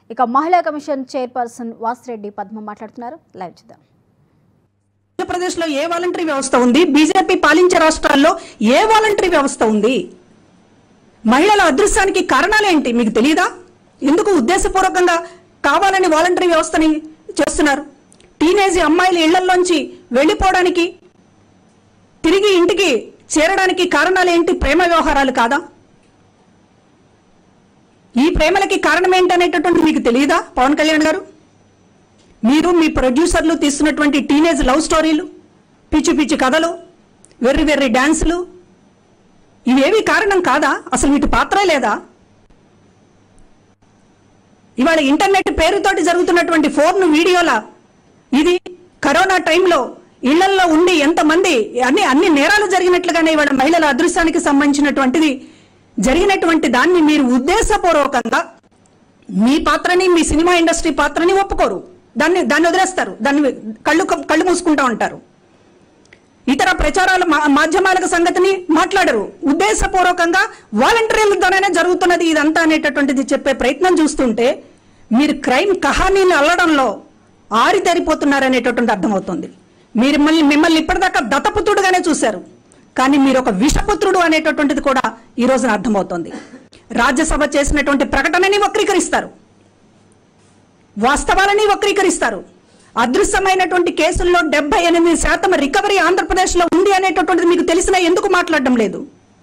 ఇక మహిళా commission chairperson Vasireddy Padma మాట్లాడుతున్నారు లైవ్ చూద్దాం ఆంధ్రప్రదేశ్ లో ఏ వాలంటరీ వ్యవస్థ ఉంది బీజేపీ పాలించే రాష్ట్రాల్లో ఏ వాలంటరీ వ్యవస్థ ఉంది మహిళల అదృశ్యానికి కారణాలేంటి మీకు తెలియదా ఎందుకు ఉద్దేశపూర్వకంగా కావాలని వాలంటరీ వ్యవస్థని చేస్తున్నారు టీనేజ్ అమ్మాయిల ఇళ్లలోంచి వెళ్ళిపోవడానికి తిరిగి ఇంటికి చేరడానికి కారణాలేంటి ప్రేమ వ్యవహారాలు కాదా ఈ ప్రేమలకి కారణం ఏంటనేటటువంటి మీకు తెలియదా పవన్ కళ్యాణ్ గారు మీరు మీ ప్రొడ్యూసర్లు తీస్తున్నటువంటి టీనేజ్ లవ్ స్టోరీలు పిచ్చి పిచ్చి కథలు వెర్రి వెర్రి డాన్సులు ఇవేవి కారణం కాదా అసలు వీటి పాత్రే లేదా ఇవాళ ఇంటర్నెట్ పేరుతోటి జరుగుతున్నటువంటి ఫోన్ వీడియోల ఇది కరోనా టైంలో ఇళ్లల్లో ఉండి ఎంతమంది అన్ని అన్ని నేరాలు జరిగినట్లుగానే ఇవాళ మహిళల అదృశ్యానికి సంబంధించినటువంటిది జరిగినటువంటి దాన్ని మీరు ఉద్దేశపూర్వకంగా మీ పాత్రని మీ సినిమా ఇండస్ట్రీ పాత్రని ఒప్పుకోరు దాన్ని దాన్ని వదిలేస్తారు దాన్ని కళ్ళు కళ్ళు మూసుకుంటా ఉంటారు ఇతర ప్రచారాల మా- మాధ్యమాలకు సంగతిని మాట్లాడరు ఉద్దేశపూర్వకంగా వాలంటీర్ల ద్వారానే జరుగుతున్నది ఇదంతా అనేటటువంటిది చెప్పే ప్రయత్నం చూస్తుంటే మీరు క్రైమ్ కహానీని అల్లడంలో ఆరితేరిపోతున్నారనేటటువంటి అర్థమవుతుంది మీరు మిమ్మల్ని మిమ్మల్ని ఇప్పటిదాకా దత్తపుత్రుడుగానే చూశారు కానీ మీరు ఒక విషపుత్రుడు అనేటటువంటిది కూడా ఈ రోజున అర్థమవుతోంది రాజ్యసభ చేసినటువంటి ప్రకటనని వక్రీకరిస్తారు వాస్తవాలని వక్రీకరిస్తారు అదృశ్యమైనటువంటి కేసుల్లో డెబ్బై ఎనిమిది శాతం రికవరీ ఆంధ్రప్రదేశ్ లో ఉంది అనేటటువంటిది మీకు తెలిసినా ఎందుకు మాట్లాడడం లేదు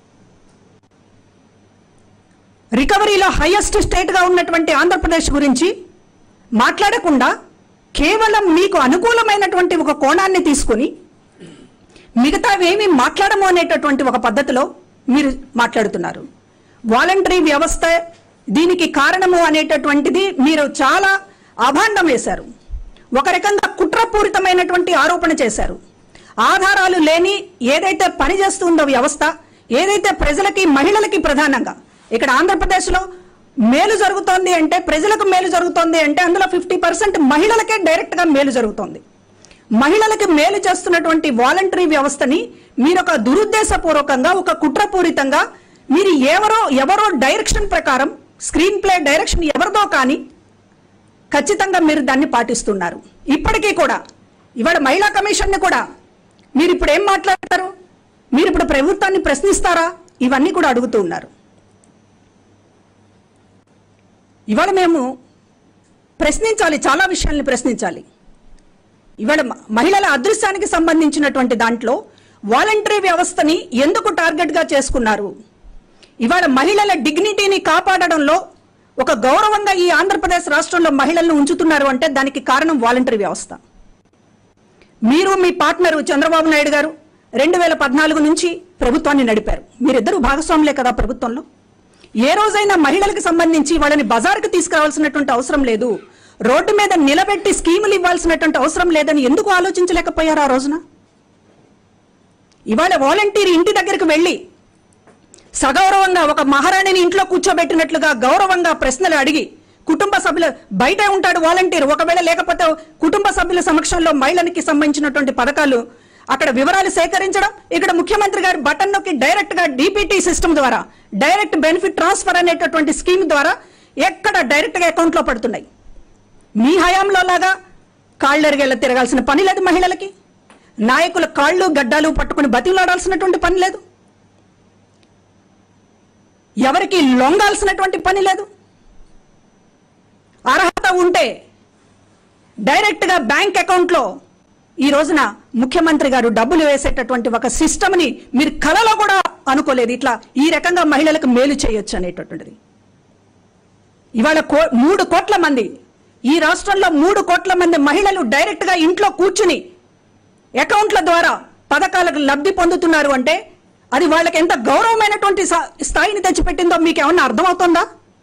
రికవరీలో హైయెస్ట్ స్టేట్ గా ఉన్నటువంటి ఆంధ్రప్రదేశ్ గురించి మాట్లాడకుండా కేవలం మీకు అనుకూలమైనటువంటి ఒక కోణాన్ని తీసుకుని మిగతావేమీ మాట్లాడము అనేటటువంటి ఒక పద్ధతిలో మీరు మాట్లాడుతున్నారు వాలంటరీ వ్యవస్థ దీనికి కారణము అనేటటువంటిది మీరు చాలా అభాండం వేశారు ఒక రకంగా కుట్రపూరితమైనటువంటి ఆరోపణ చేశారు ఆధారాలు లేని ఏదైతే పనిచేస్తుందో వ్యవస్థ ఏదైతే ప్రజలకి మహిళలకి ప్రధానంగా ఇక్కడ ఆంధ్రప్రదేశ్లో మేలు జరుగుతోంది అంటే ప్రజలకు మేలు జరుగుతోంది అంటే అందులో ఫిఫ్టీ పర్సెంట్ మహిళలకే డైరెక్ట్గా మేలు జరుగుతోంది మహిళలకు మేలు చేస్తున్నటువంటి వాలంటరీ వ్యవస్థని మీరు ఒక దురుద్దేశపూర్వకంగా ఒక కుట్రపూరితంగా మీరు ఎవరో ఎవరో డైరెక్షన్ ప్రకారం స్క్రీన్ ప్లే డైరెక్షన్ ఎవరిదో కానీ ఖచ్చితంగా మీరు దాన్ని పాటిస్తున్నారు ఇప్పటికీ కూడా ఇవాళ మహిళా కమిషన్ని కూడా మీరు ఇప్పుడు ఏం మాట్లాడతారు మీరు ఇప్పుడు ప్రభుత్వాన్ని ప్రశ్నిస్తారా ఇవన్నీ కూడా అడుగుతూ ఉన్నారు ఇవాళ మేము ప్రశ్నించాలి చాలా విషయాల్ని ప్రశ్నించాలి ఇవాళ మ- మహిళల అదృశ్యానికి సంబంధించినటువంటి దాంట్లో వాలంటరీ వ్యవస్థని ఎందుకు టార్గెట్గా చేసుకున్నారు ఇవాళ మహిళల డిగ్నిటీని కాపాడడంలో ఒక గౌరవంగా ఈ ఆంధ్రప్రదేశ్ రాష్ట్రంలో మహిళలను ఉంచుతున్నారు అంటే దానికి కారణం వాలంటరీ వ్యవస్థ మీరు మీ పార్ట్నరు చంద్రబాబు నాయుడు గారు రెండు వేల పద్నాలుగు నుంచి ప్రభుత్వాన్ని నడిపారు మీరిద్దరు భాగస్వాములే కదా ప్రభుత్వంలో ఏ రోజైనా మహిళలకు సంబంధించి వాళ్ళని బజారుకు తీసుకురావాల్సినటువంటి అవసరం లేదు రోడ్డు మీద నిలబెట్టి స్కీములు ఇవ్వాల్సినటువంటి అవసరం లేదని ఎందుకు ఆలోచించలేకపోయారు ఆ రోజున ఇవాళ వాలంటీర్ ఇంటి దగ్గరికి వెళ్ళి సగౌరవంగా ఒక మహారాణిని ఇంట్లో కూర్చోబెట్టినట్లుగా గౌరవంగా ప్రశ్నలు అడిగి కుటుంబ సభ్యులు బయటే ఉంటాడు వాలంటీర్ ఒకవేళ లేకపోతే కుటుంబ సభ్యుల సమక్షంలో మహిళలకి సంబంధించినటువంటి పథకాలు అక్కడ వివరాలు సేకరించడం ఇక్కడ ముఖ్యమంత్రి గారు బటన్ నొక్కి డైరెక్ట్ గా డిపిటి సిస్టమ్ ద్వారా డైరెక్ట్ బెనిఫిట్ ట్రాన్స్ఫర్ అనేటటువంటి స్కీమ్ ద్వారా ఎక్కడ డైరెక్ట్ గా అకౌంట్ లో పడుతున్నాయి మీ హయాంలో లాగా కాళ్ళెరిగేళ్ళ తిరగాల్సిన పని లేదు మహిళలకి నాయకుల కాళ్ళు గడ్డాలు పట్టుకుని బతిలాడాల్సినటువంటి పని లేదు ఎవరికి లొంగాల్సినటువంటి పని లేదు అర్హత ఉంటే డైరెక్ట్గా బ్యాంక్ అకౌంట్లో ఈ రోజున ముఖ్యమంత్రి గారు డబ్బులు వేసేటటువంటి ఒక సిస్టమ్ని మీరు కలలో కూడా అనుకోలేదు ఇట్లా ఈ రకంగా మహిళలకు మేలు చేయొచ్చు అనేటటువంటిది ఇవాళ కో మూడు కోట్ల మంది ఈ రాష్ట్రంలో మూడు కోట్ల మంది మహిళలు డైరెక్ట్గా ఇంట్లో కూర్చుని అకౌంట్ల ద్వారా పథకాలకు లబ్ధి పొందుతున్నారు అంటే అది వాళ్ళకి ఎంత గౌరవమైనటువంటి సా- స్థాయిని తెచ్చిపెట్టిందో మీకు ఏమన్నా అర్థమవుతుందా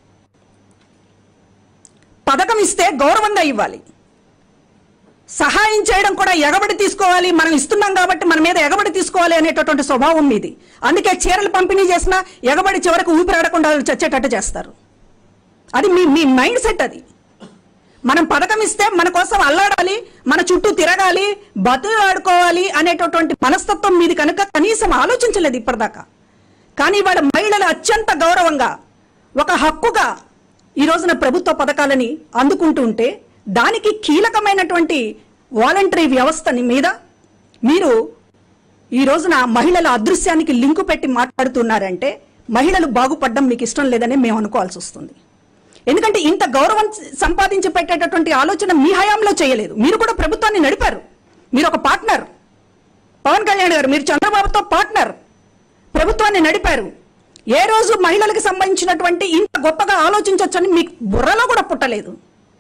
పథకం ఇస్తే గౌరవంగా ఇవ్వాలి సహాయం చేయడం కూడా ఎగబడి తీసుకోవాలి మనం ఇస్తున్నాం కాబట్టి మన మీద ఎగబడి తీసుకోవాలి అనేటటువంటి స్వభావం మీది అందుకే చీరలు పంపిణీ చేసినా ఎగబడి చివరకు ఊపిరాడకుండా చచ్చేటట్టు చేస్తారు అది మీ మీ మైండ్ సెట్ అది మనం పథకం ఇస్తే మన కోసం అల్లాడాలి మన చుట్టూ తిరగాలి బతులాడుకోవాలి అనేటటువంటి మనస్తత్వం మీది కనుక కనీసం ఆలోచించలేదు ఇప్పటిదాకా కానీ వాళ్ళ మహిళలు అత్యంత గౌరవంగా ఒక హక్కుగా ఈ రోజున ప్రభుత్వ పథకాలని అందుకుంటూ ఉంటే దానికి కీలకమైనటువంటి వాలంటరీ వ్యవస్థని మీద మీరు ఈ రోజున మహిళల అదృశ్యానికి లింకు పెట్టి మాట్లాడుతున్నారంటే మహిళలు బాగుపడడం మీకు ఇష్టం లేదని మేము అనుకోవాల్సి వస్తుంది ఎందుకంటే ఇంత గౌరవం సంపాదించి పెట్టేటటువంటి ఆలోచన మీ హయాంలో చేయలేదు మీరు కూడా ప్రభుత్వాన్ని నడిపారు మీరు ఒక పార్ట్నర్ పవన్ కళ్యాణ్ గారు మీరు చంద్రబాబుతో పార్ట్నర్ ప్రభుత్వాన్ని నడిపారు ఏ రోజు మహిళలకు సంబంధించినటువంటి ఇంత గొప్పగా ఆలోచించవచ్చని మీకు బుర్రలో కూడా పుట్టలేదు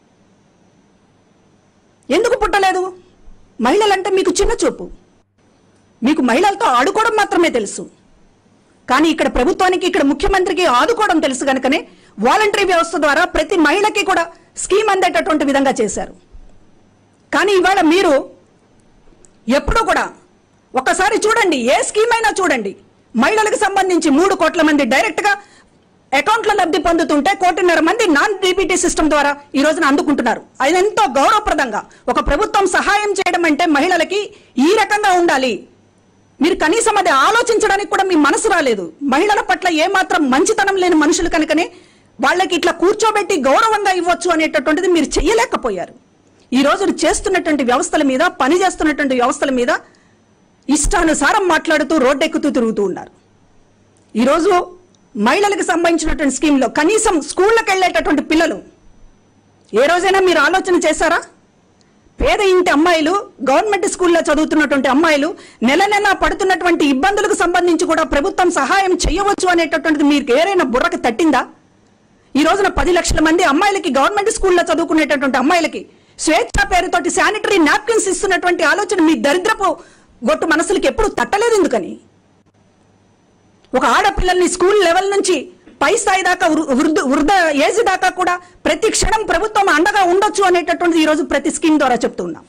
ఎందుకు పుట్టలేదు మహిళలంటే మీకు చిన్న చూపు మీకు మహిళలతో ఆడుకోవడం మాత్రమే తెలుసు కానీ ఇక్కడ ప్రభుత్వానికి ఇక్కడ ముఖ్యమంత్రికి ఆదుకోవడం తెలుసు కనుకనే వాలంటరీ వ్యవస్థ ద్వారా ప్రతి మహిళకి కూడా స్కీమ్ అందేటటువంటి విధంగా చేశారు కానీ ఇవాళ మీరు ఎప్పుడూ కూడా ఒక్కసారి చూడండి ఏ స్కీమ్ అయినా చూడండి మహిళలకు సంబంధించి మూడు కోట్ల మంది డైరెక్ట్గా అకౌంట్ల లబ్ధి పొందుతుంటే కోటిన్నర మంది నాన్ డీబీటీ సిస్టమ్ ద్వారా ఈ రోజున అందుకుంటున్నారు అది ఎంతో గౌరవప్రదంగా ఒక ప్రభుత్వం సహాయం చేయడం అంటే మహిళలకి ఈ రకంగా ఉండాలి మీరు కనీసం అది ఆలోచించడానికి కూడా మీ మనసు రాలేదు మహిళల పట్ల ఏమాత్రం మంచితనం లేని మనుషులు కనుకనే వాళ్ళకి ఇట్లా కూర్చోబెట్టి గౌరవంగా ఇవ్వచ్చు అనేటటువంటిది మీరు చెయ్యలేకపోయారు ఈ రోజు చేస్తున్నటువంటి వ్యవస్థల మీద పని చేస్తున్నటువంటి వ్యవస్థల మీద ఇష్టానుసారం మాట్లాడుతూ రోడ్డెక్కుతూ తిరుగుతూ ఉన్నారు ఈరోజు మహిళలకు సంబంధించినటువంటి స్కీమ్లో కనీసం స్కూళ్ళకి వెళ్ళేటటువంటి పిల్లలు ఏ రోజైనా మీరు ఆలోచన చేశారా పేద ఇంటి అమ్మాయిలు గవర్నమెంట్ స్కూల్లో చదువుతున్నటువంటి అమ్మాయిలు నెల నెల పడుతున్నటువంటి ఇబ్బందులకు సంబంధించి కూడా ప్రభుత్వం సహాయం చేయవచ్చు అనేటటువంటిది మీకు ఏరైనా బుర్రకు తట్టిందా ఈ రోజున పది లక్షల మంది అమ్మాయిలకి గవర్నమెంట్ స్కూల్లో చదువుకునేటటువంటి అమ్మాయిలకి స్వేచ్ఛ పేరుతోటి శానిటరీ నాప్కిన్స్ ఇస్తున్నటువంటి ఆలోచన మీ దరిద్రపు గొట్టు మనసులకి ఎప్పుడు తట్టలేదు ఎందుకని ఒక ఆడపిల్లల్ని స్కూల్ లెవెల్ నుంచి పై స్థాయి దాకా వృ- వృద్ధ వృద్ధ ఏజ్ దాకా కూడా ప్రతి క్షణం ప్రభుత్వం అండగా ఉండొచ్చు అనేటటువంటిది ఈరోజు ప్రతి స్కీమ్ ద్వారా చెప్తున్నాం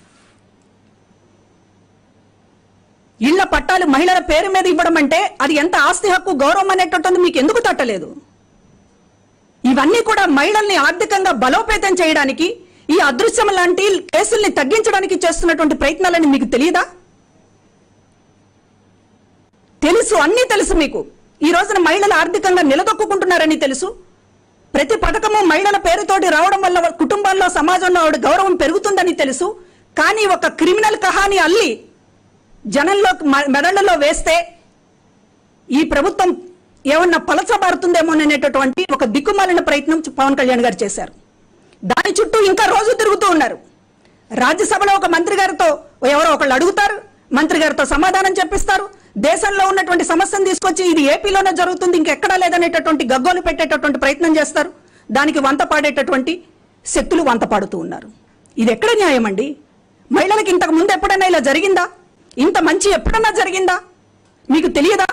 ఇళ్ల పట్టాలు మహిళల పేరు మీద ఇవ్వడం అంటే అది ఎంత ఆస్తి హక్కు గౌరవం అనేటటువంటి మీకు ఎందుకు తట్టలేదు ఇవన్నీ కూడా మహిళల్ని ఆర్థికంగా బలోపేతం చేయడానికి ఈ అదృశ్యం లాంటి కేసుల్ని తగ్గించడానికి చేస్తున్నటువంటి ప్రయత్నాలని మీకు తెలియదా తెలుసు అన్నీ తెలుసు మీకు ఈ రోజున మహిళలు ఆర్థికంగా నిలదొక్కుంటున్నారని తెలుసు ప్రతి పథకము మహిళల పేరుతోటి రావడం వల్ల కుటుంబాల్లో సమాజంలో ఆవిడ గౌరవం పెరుగుతుందని తెలుసు కానీ ఒక క్రిమినల్ కహాని అల్లి జనంలో మ- మెదళ్లలో వేస్తే ఈ ప్రభుత్వం ఏమన్నా పలచబారుతుందేమో అనేటటువంటి ఒక దిక్కుమాలిన ప్రయత్నం పవన్ కళ్యాణ్ గారు చేశారు దాని చుట్టూ ఇంకా రోజు తిరుగుతూ ఉన్నారు రాజ్యసభలో ఒక మంత్రి గారితో ఎవరో ఒకళ్ళు అడుగుతారు మంత్రి గారితో సమాధానం చెప్పిస్తారు దేశంలో ఉన్నటువంటి సమస్యను తీసుకొచ్చి ఇది ఏపీలోనే జరుగుతుంది ఇంకెక్కడా లేదనేటటువంటి గగ్గోలు పెట్టేటటువంటి ప్రయత్నం చేస్తారు దానికి వంత పాడేటటువంటి శక్తులు వంత పాడుతూ ఉన్నారు ఇది ఎక్కడ న్యాయం అండి మహిళలకు ఇంతకు ముందు ఎప్పుడైనా ఇలా జరిగిందా ఇంత మంచి ఎప్పుడన్నా జరిగిందా మీకు తెలియదా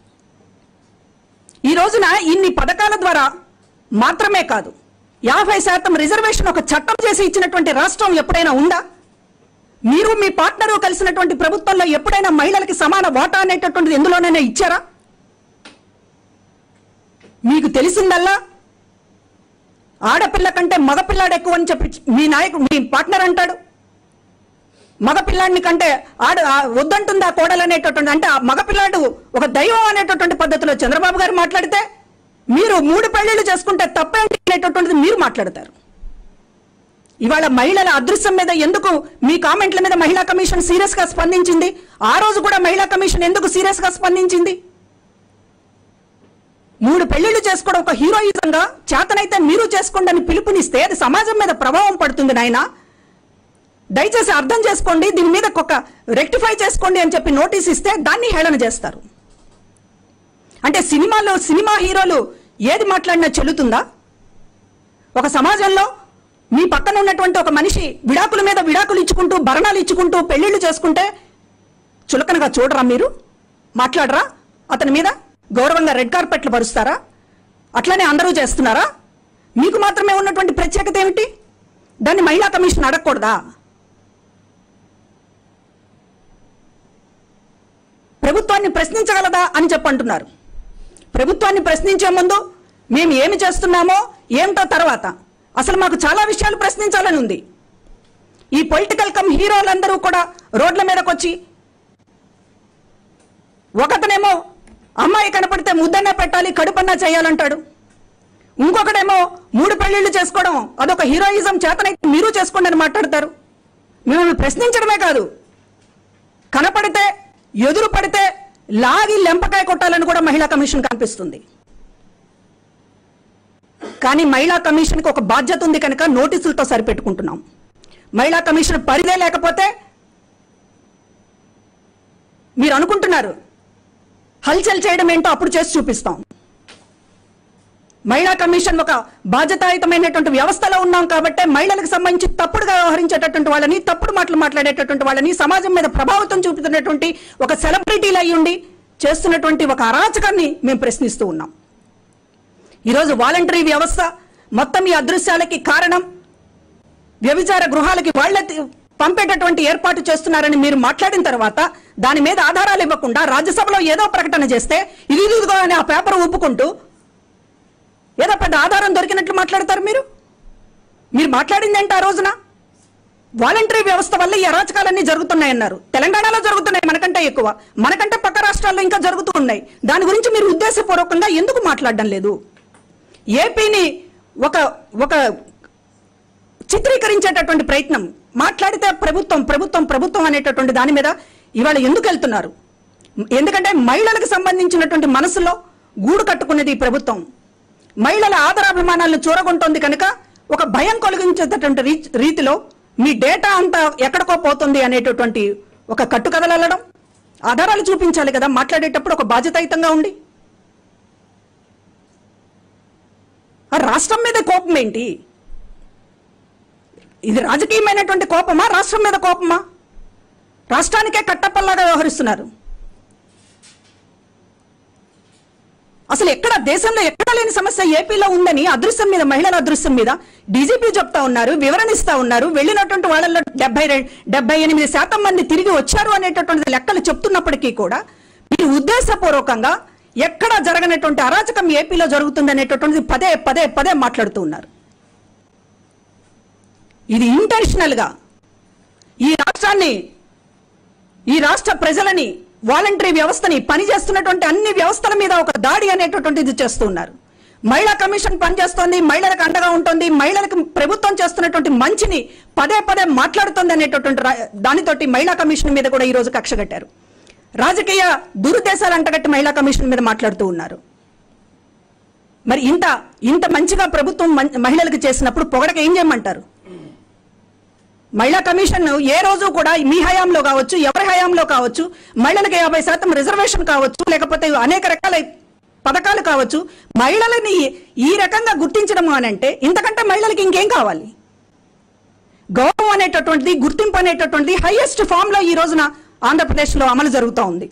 ఈ రోజున ఇన్ని పథకాల ద్వారా మాత్రమే కాదు యాభై శాతం రిజర్వేషన్ ఒక చట్టం చేసి ఇచ్చినటువంటి రాష్ట్రం ఎప్పుడైనా ఉందా మీరు మీ పార్ట్నరు కలిసినటువంటి ప్రభుత్వంలో ఎప్పుడైనా మహిళలకి సమాన వాటా అనేటటువంటిది ఎందులోనైనా ఇచ్చారా మీకు తెలిసిందల్లా ఆడపిల్ల కంటే మగపిల్లాడు ఎక్కువ అని చెప్పి మీ నాయకుడు మీ పార్ట్నర్ అంటాడు మగపిల్లాడిని కంటే ఆడ ఆ వద్దంటుందా కోడలు అనేటటువంటి అంటే ఆ మగపిల్లాడు ఒక దైవం అనేటటువంటి పద్ధతిలో చంద్రబాబు గారు మాట్లాడితే మీరు మూడు పెళ్లిళ్ళు చేసుకుంటే తప్పేంటి అనేటటువంటిది మీరు మాట్లాడతారు ఇవాళ మహిళల అదృశ్యం మీద ఎందుకు మీ కామెంట్ల మీద మహిళా కమిషన్ సీరియస్ గా స్పందించింది ఆ రోజు కూడా మహిళా కమిషన్ ఎందుకు సీరియస్ గా స్పందించింది మూడు పెళ్లిళ్ళు చేసుకోవడం ఒక హీరోయిజంగా చేతనైతే మీరు చేసుకోండి అని పిలుపునిస్తే అది సమాజం మీద ప్రభావం పడుతుంది నాయనా దయచేసి అర్థం చేసుకోండి దీని మీద ఒక రెక్టిఫై చేసుకోండి అని చెప్పి నోటీస్ ఇస్తే దాన్ని హేళన చేస్తారు అంటే సినిమాలో సినిమా హీరోలు ఏది మాట్లాడినా చెల్లుతుందా ఒక సమాజంలో మీ పక్కన ఉన్నటువంటి ఒక మనిషి విడాకుల మీద విడాకులు ఇచ్చుకుంటూ భరణాలు ఇచ్చుకుంటూ పెళ్లిళ్ళు చేసుకుంటే చులకనగా చూడరా మీరు మాట్లాడరా అతని మీద గౌరవంగా రెడ్ కార్పెట్లు పరుస్తారా అట్లనే అందరూ చేస్తున్నారా మీకు మాత్రమే ఉన్నటువంటి ప్రత్యేకత ఏమిటి దాన్ని మహిళా కమిషన్ అడగకూడదా ప్రభుత్వాన్ని ప్రశ్నించగలదా అని చెప్పంటున్నారు ప్రభుత్వాన్ని ప్రశ్నించే ముందు మేము ఏమి చేస్తున్నామో ఏమిటో తర్వాత అసలు మాకు చాలా విషయాలు ప్రశ్నించాలని ఉంది ఈ పొలిటికల్ కమ్ హీరోలందరూ కూడా రోడ్ల మీదకి వచ్చి ఒకతనేమో అమ్మాయి కనపడితే ముద్దన్నా పెట్టాలి కడుపన్నా చేయాలంటాడు ఇంకొకడేమో మూడు పెళ్లిళ్ళు చేసుకోవడం అదొక హీరోయిజం చేతనైతే మీరు చేసుకోండి అని మాట్లాడతారు మిమ్మల్ని ప్రశ్నించడమే కాదు కనపడితే ఎదురు పడితే లాగి లెంపకాయ కొట్టాలని కూడా మహిళా కమిషన్ కనిపిస్తుంది కానీ మహిళా కమిషన్కి ఒక బాధ్యత ఉంది కనుక నోటీసులతో సరిపెట్టుకుంటున్నాం మహిళా కమిషన్ పరిధే లేకపోతే మీరు అనుకుంటున్నారు హల్చల్ చేయడం ఏంటో అప్పుడు చేసి చూపిస్తాం మహిళా కమిషన్ ఒక బాధ్యతాయుతమైనటువంటి వ్యవస్థలో ఉన్నాం కాబట్టి మహిళలకు సంబంధించి తప్పుడుగా వ్యవహరించేటటువంటి వాళ్ళని తప్పుడు మాటలు మాట్లాడేటటువంటి వాళ్ళని సమాజం మీద ప్రభావితం చూపుతున్నటువంటి ఒక సెలబ్రిటీలు అయి ఉండి చేస్తున్నటువంటి ఒక అరాచకాన్ని మేము ప్రశ్నిస్తూ ఉన్నాం ఈరోజు వాలంటరీ వ్యవస్థ మొత్తం ఈ అదృశ్యాలకి కారణం వ్యభిచార గృహాలకి వాళ్ళే తి- పంపేటటువంటి ఏర్పాటు చేస్తున్నారని మీరు మాట్లాడిన తర్వాత దాని మీద ఆధారాలు ఇవ్వకుండా రాజ్యసభలో ఏదో ప్రకటన చేస్తే ఇది ఇదిగో అని ఆ పేపర్ ఒప్పుకుంటూ ఏదో పెద్ద ఆధారం దొరికినట్లు మాట్లాడతారు మీరు మీరు మాట్లాడింది ఏంటి ఆ రోజున వాలంటరీ వ్యవస్థ వల్ల ఈ అరాచకాలన్నీ జరుగుతున్నాయన్నారు తెలంగాణలో జరుగుతున్నాయి మనకంటే ఎక్కువ మనకంటే పక్క రాష్ట్రాల్లో ఇంకా జరుగుతూ ఉన్నాయి దాని గురించి మీరు ఉద్దేశపూర్వకంగా ఎందుకు మాట్లాడడం లేదు ఏపీని ఒక ఒక చిత్రీకరించేటటువంటి ప్రయత్నం మాట్లాడితే ప్రభుత్వం ప్రభుత్వం ప్రభుత్వం అనేటటువంటి దాని మీద ఇవాళ ఎందుకు వెళ్తున్నారు ఎందుకంటే మహిళలకు సంబంధించినటువంటి మనసులో గూడు కట్టుకున్నది ఈ ప్రభుత్వం మహిళల ఆదరాభిమానాలను చూరగొంటోంది కనుక ఒక భయం కలిగించేటటువంటి రీ- రీతిలో మీ డేటా అంతా ఎక్కడికో పోతుంది అనేటటువంటి ఒక కట్టుకథలు వెళ్ళడం ఆధారాలు చూపించాలి కదా మాట్లాడేటప్పుడు ఒక బాధ్యతాయుతంగా ఉండి ఆ రాష్ట్రం మీద కోపం ఏంటి ఇది రాజకీయమైనటువంటి కోపమా రాష్ట్రం మీద కోపమా రాష్ట్రానికే కట్టప్పల్లాగా వ్యవహరిస్తున్నారు అసలు ఎక్కడ దేశంలో ఎక్కడ లేని సమస్య ఏపీలో ఉందని అదృశ్యం మీద మహిళల అదృశ్యం మీద డీజీపీ చెప్తా ఉన్నారు వివరణ ఇస్తా ఉన్నారు వెళ్ళినటువంటి వాళ్ళలో డెబ్బై డెబ్బై ఎనిమిది శాతం మంది తిరిగి వచ్చారు అనేటటువంటి లెక్కలు చెప్తున్నప్పటికీ కూడా మీరు ఉద్దేశపూర్వకంగా ఎక్కడ జరగనటువంటి అరాచకం ఏపీలో జరుగుతుంది అనేటటువంటిది పదే పదే పదే మాట్లాడుతూ ఉన్నారు ఇది ఇంటెన్షనల్ గా ఈ రాష్ట్రాన్ని ఈ రాష్ట్ర ప్రజలని వాలంటరీ వ్యవస్థని పనిచేస్తున్నటువంటి అన్ని వ్యవస్థల మీద ఒక దాడి అనేటటువంటిది చేస్తూ ఉన్నారు మహిళా కమిషన్ పనిచేస్తోంది మహిళలకు అండగా ఉంటుంది మహిళలకు ప్రభుత్వం చేస్తున్నటువంటి మంచిని పదే పదే మాట్లాడుతుంది అనేటటువంటి రా- దానితోటి మహిళా కమిషన్ మీద కూడా ఈ రోజు కక్ష కట్టారు రాజకీయ దురుద్దేశాలు అంటగట్టి మహిళా కమిషన్ మీద మాట్లాడుతూ ఉన్నారు మరి ఇంత ఇంత మంచిగా ప్రభుత్వం మన్- మహిళలకు చేసినప్పుడు పొగడక ఏం చేయమంటారు మహిళా కమిషన్ ఏ రోజు కూడా మీ హయాంలో కావచ్చు ఎవరి హయాంలో కావచ్చు మహిళలకు యాభై శాతం రిజర్వేషన్ కావచ్చు లేకపోతే అనేక రకాల పథకాలు కావచ్చు మహిళలని ఈ రకంగా గుర్తించడం అని అంటే ఇంతకంటే మహిళలకి ఇంకేం కావాలి గౌరవం అనేటటువంటిది గుర్తింపు అనేటటువంటిది హైయెస్ట్ ఫామ్ లో ఈ రోజున ఆంధ్రప్రదేశ్లో అమలు జరుగుతూ ఉంది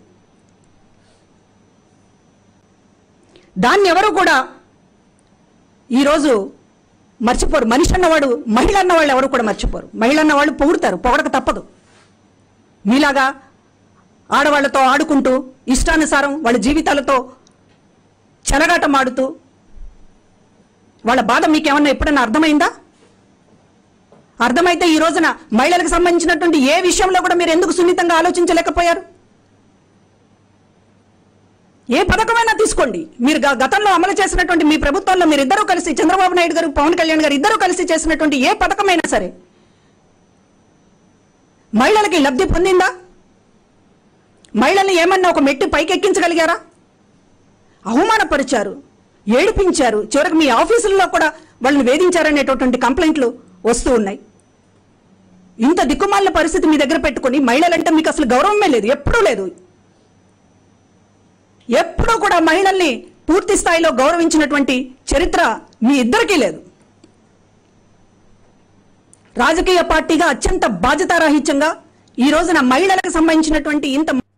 దాన్ని ఎవరు కూడా ఈరోజు మర్చిపోరు మనిషి అన్నవాడు మహిళ అన్నవాళ్ళు ఎవరు కూడా మర్చిపోరు మహిళ అన్నవాళ్ళు పొగుడుతారు పొగడక తప్పదు మీలాగా ఆడవాళ్లతో ఆడుకుంటూ ఇష్టానుసారం వాళ్ళ జీవితాలతో చెలగాటం ఆడుతూ వాళ్ళ బాధ మీకేమన్నా ఎప్పుడన్నా అర్థమైందా అర్థమైతే ఈ రోజున మహిళలకు సంబంధించినటువంటి ఏ విషయంలో కూడా మీరు ఎందుకు సున్నితంగా ఆలోచించలేకపోయారు ఏ పథకమైనా తీసుకోండి మీరు గ- గతంలో అమలు చేసినటువంటి మీ ప్రభుత్వంలో మీరు ఇద్దరూ కలిసి చంద్రబాబు నాయుడు గారు పవన్ కళ్యాణ్ గారు ఇద్దరూ కలిసి చేసినటువంటి ఏ పథకమైనా సరే మహిళలకి లబ్ధి పొందిందా మహిళల్ని ఏమన్నా ఒక మెట్టు పైకెక్కించగలిగారా అవమానపరిచారు ఏడిపించారు చివరికి మీ ఆఫీసుల్లో కూడా వాళ్ళని వేధించారనేటటువంటి కంప్లైంట్లు వస్తూ ఉన్నాయి ఇంత దిక్కుమాలిన పరిస్థితి మీ దగ్గర పెట్టుకొని మహిళలంటే మీకు అసలు గౌరవమే లేదు ఎప్పుడూ లేదు ఎప్పుడూ కూడా మహిళల్ని పూర్తి స్థాయిలో గౌరవించినటువంటి చరిత్ర మీ ఇద్దరికీ లేదు రాజకీయ పార్టీగా అత్యంత బాధ్యతారాహిత్యంగా ఈ రోజున మహిళలకు సంబంధించినటువంటి ఇంత